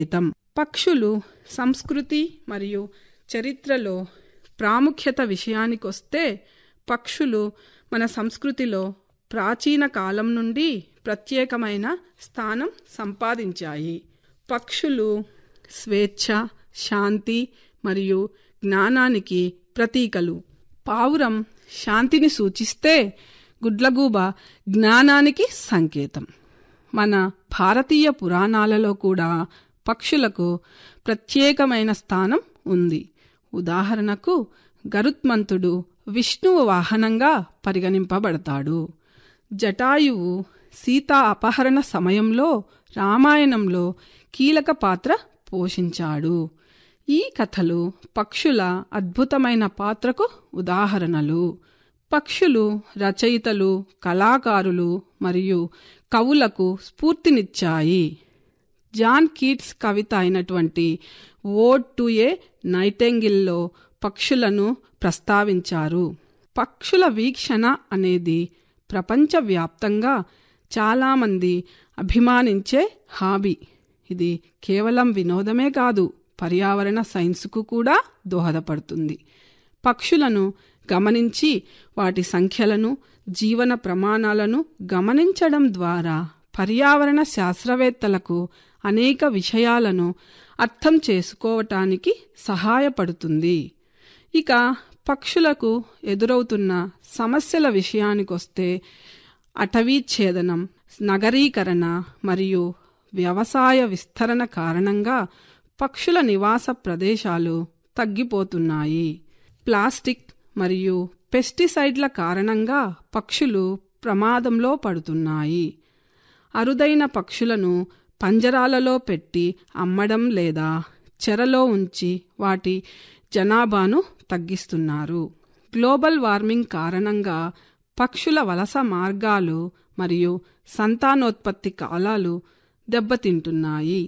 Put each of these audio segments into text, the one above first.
హితం పక్షులు సంస్కృతి మరియు చరిత్రలో ప్రాముఖ్యత విషయానికొస్తే పక్షులు మన సంస్కృతిలో ప్రాచీన కాలం నుండి ప్రత్యేకమైన స్థానం సంపాదించాయి పక్షులు స్వేచ్ఛ శాంతి మరియు జ్ఞానానికి ప్రతీకలు పావురం శాంతిని సూచిస్తే గుడ్లగూబ జ్ఞానానికి సంకేతం మన భారతీయ పురాణాలలో కూడా పక్షులకు ప్రత్యేకమైన స్థానం ఉంది ఉదాహరణకు గరుత్మంతుడు విష్ణువు వాహనంగా పరిగణింపబడతాడు జటాయువు సీతా అపహరణ సమయంలో రామాయణంలో కీలక పాత్ర పోషించాడు ఈ కథలు పక్షుల అద్భుతమైన పాత్రకు ఉదాహరణలు పక్షులు రచయితలు కళాకారులు మరియు కవులకు స్ఫూర్తినిచ్చాయి జాన్ కీట్స్ కవిత అయినటువంటి ఓడ్ టు ఏ నైటెంగిల్లో పక్షులను ప్రస్తావించారు పక్షుల వీక్షణ అనేది ప్రపంచవ్యాప్తంగా చాలామంది అభిమానించే హాబీ ఇది కేవలం వినోదమే కాదు పర్యావరణ సైన్స్కు కూడా దోహదపడుతుంది పక్షులను గమనించి వాటి సంఖ్యలను జీవన ప్రమాణాలను గమనించడం ద్వారా పర్యావరణ శాస్త్రవేత్తలకు అనేక విషయాలను అర్థం చేసుకోవటానికి సహాయపడుతుంది ఇక పక్షులకు ఎదురవుతున్న సమస్యల విషయానికొస్తే అటవీ ఛేదనం నగరీకరణ మరియు వ్యవసాయ విస్తరణ కారణంగా పక్షుల నివాస ప్రదేశాలు తగ్గిపోతున్నాయి ప్లాస్టిక్ మరియు పెస్టిసైడ్ల కారణంగా పక్షులు ప్రమాదంలో పడుతున్నాయి అరుదైన పక్షులను పంజరాలలో పెట్టి అమ్మడం లేదా చెరలో ఉంచి వాటి జనాభాను తగ్గిస్తున్నారు గ్లోబల్ వార్మింగ్ కారణంగా పక్షుల వలస మార్గాలు మరియు సంతానోత్పత్తి కాలాలు దెబ్బతింటున్నాయి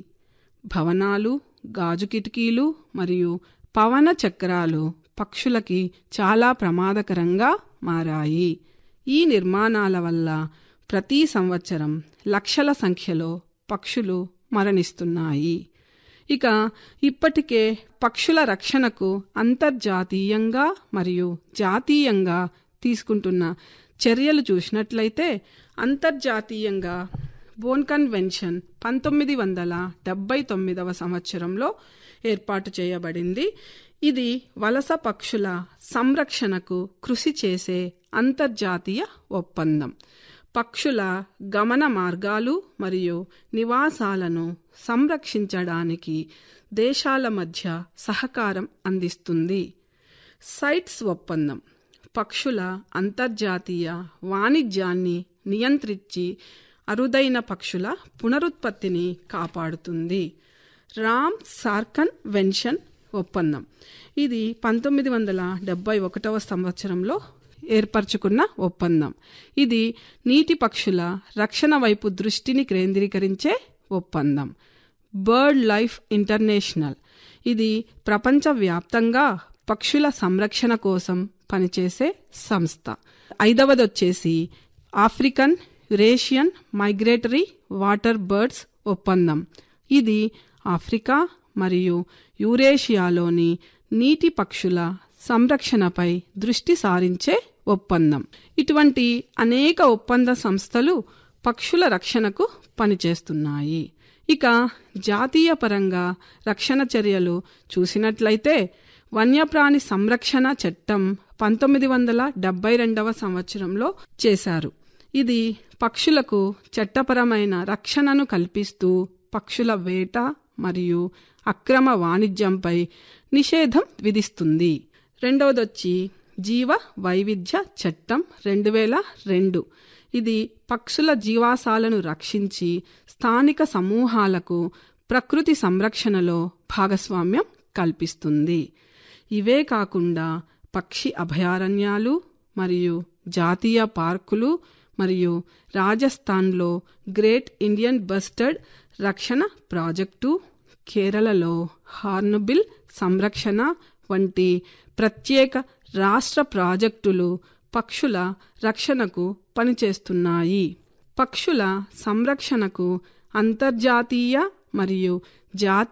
భవనాలు గాజు కిటికీలు మరియు పవన చక్రాలు పక్షులకి చాలా ప్రమాదకరంగా మారాయి ఈ నిర్మాణాల వల్ల ప్రతి సంవత్సరం లక్షల సంఖ్యలో పక్షులు మరణిస్తున్నాయి ఇక ఇప్పటికే పక్షుల రక్షణకు అంతర్జాతీయంగా మరియు జాతీయంగా తీసుకుంటున్న చర్యలు చూసినట్లయితే అంతర్జాతీయంగా బోన్ కన్వెన్షన్ పంతొమ్మిది వందల డెబ్బై తొమ్మిదవ సంవత్సరంలో ఏర్పాటు చేయబడింది ఇది వలస పక్షుల సంరక్షణకు కృషి చేసే అంతర్జాతీయ ఒప్పందం పక్షుల గమన మార్గాలు మరియు నివాసాలను సంరక్షించడానికి దేశాల మధ్య సహకారం అందిస్తుంది సైట్స్ ఒప్పందం పక్షుల అంతర్జాతీయ వాణిజ్యాన్ని నియంత్రించి అరుదైన పక్షుల పునరుత్పత్తిని కాపాడుతుంది రామ్ సార్కన్ వెన్షన్ ఒప్పందం ఇది పంతొమ్మిది వందల డెబ్బై ఒకటవ సంవత్సరంలో ఏర్పరచుకున్న ఒప్పందం ఇది నీటి పక్షుల రక్షణ వైపు దృష్టిని కేంద్రీకరించే ఒప్పందం బర్డ్ లైఫ్ ఇంటర్నేషనల్ ఇది ప్రపంచవ్యాప్తంగా పక్షుల సంరక్షణ కోసం పనిచేసే సంస్థ ఐదవది వచ్చేసి African Eurasian migratory water birds ఒప్పందం ఇది ఆఫ్రికా మరియు యూరేషియాలోని నీటి పక్షుల సంరక్షణపై దృష్టి సారించే ఒప్పందం ఇటువంటి అనేక ఒప్పంద సంస్థలు పక్షుల రక్షణకు పనిచేస్తున్నాయి ఇక జాతీయ పరంగా రక్షణ చర్యలు చూసినట్లయితే వన్యప్రాణి సంరక్షణ చట్టం పంతొమ్మిది వందల డెబ్బై రెండవ సంవత్సరంలో చేశారు ఇది పక్షులకు చట్టపరమైన రక్షణను కల్పిస్తూ పక్షుల వేట మరియు అక్రమ వాణిజ్యంపై నిషేధం విధిస్తుంది రెండవదొచ్చి జీవ వైవిధ్య చట్టం రెండు వేల రెండు ఇది పక్షుల జీవాసాలను రక్షించి స్థానిక సమూహాలకు ప్రకృతి సంరక్షణలో భాగస్వామ్యం కల్పిస్తుంది ఇవే కాకుండా పక్షి అభయారణ్యాలు మరియు జాతీయ పార్కులు మరియు రాజస్థాన్లో గ్రేట్ ఇండియన్ బస్టర్డ్ రక్షణ ప్రాజెక్టు కేరళలో హార్న్బిల్ సంరక్షణ వంటి ప్రత్యేక రాష్ట్ర ప్రాజెక్టులు పక్షుల రక్షణకు పనిచేస్తున్నాయి పక్షుల సంరక్షణకు అంతర్జాతీయ మరియు జాతి